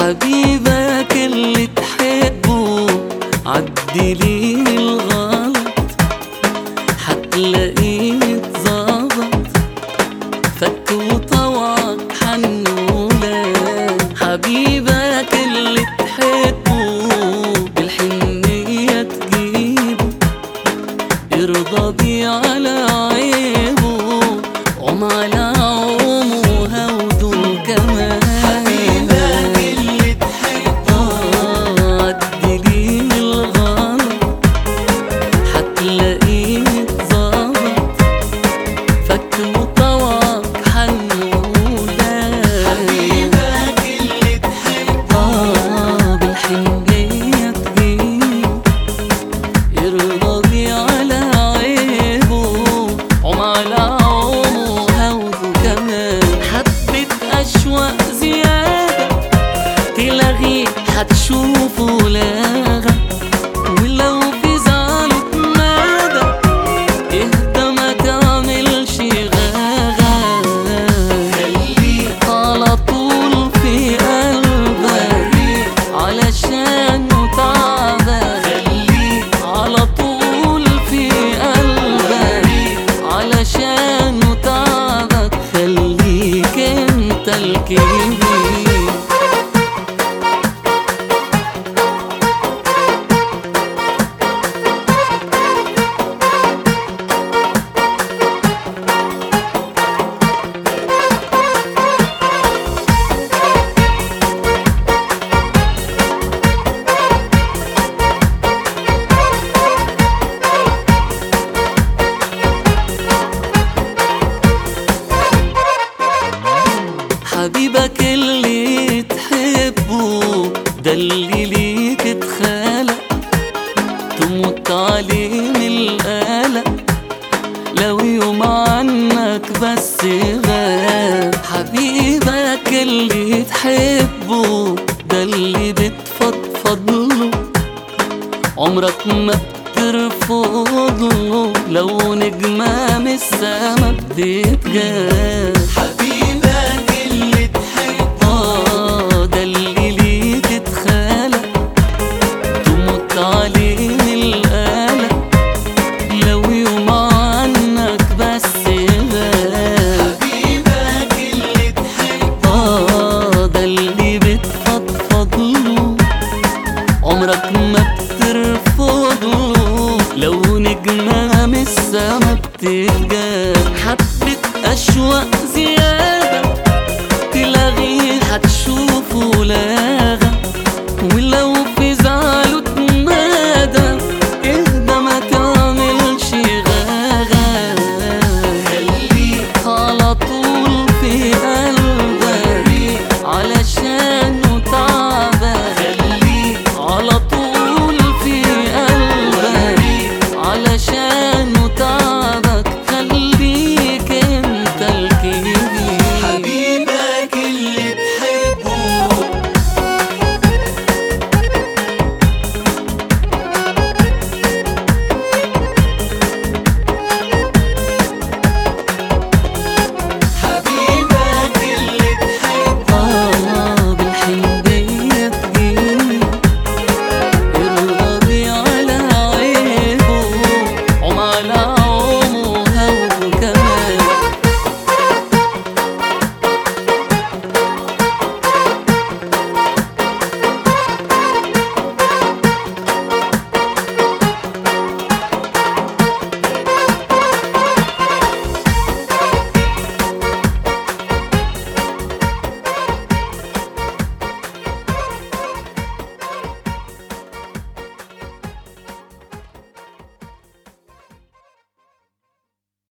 حبيبك اللي تحبه عدلي الغلط حتلاقيه اتظبط فك وطوعك حنولك حبيبك اللي تحبه بالحنية تجيبه ارضى بيه على عيبه قوم على عومه هوده كمان حبيبك اللي تحبه عدلي الغلط حتلاقيه اتظبط فك وطوعك حنولك حبيبك اللي تحبه آه بالحنية تجيب يرضى بيه على عيبه عم على عمره هوده كمان حبة أشواق زيادة تلاغيه حتشوفه لاغة ولو في زعله مادة اهدى ما تعملش غاغة خليك على طول في قلبك علشان تعبك خليك على طول في قلبك علشان تعبك خليك انت الكبير حبيبك اللي تحبه ده اللي ليك اتخلق تموت عليه من القلق لو يوم عنك بس غاب حبيبك اللي تحبه ده اللي بتفضفض له عمرك ما بترفض له لو نجمة من السما بتتجاب حبيبك اللي تحبه آه ده اللي ليك اتخلق تموت عليه من القلق لو يوم عنك بس غاب حبيبك اللي تحبه آه ده اللي بتفضفض له عمرك ما بترفض له لو نجمة من السما بتتجاب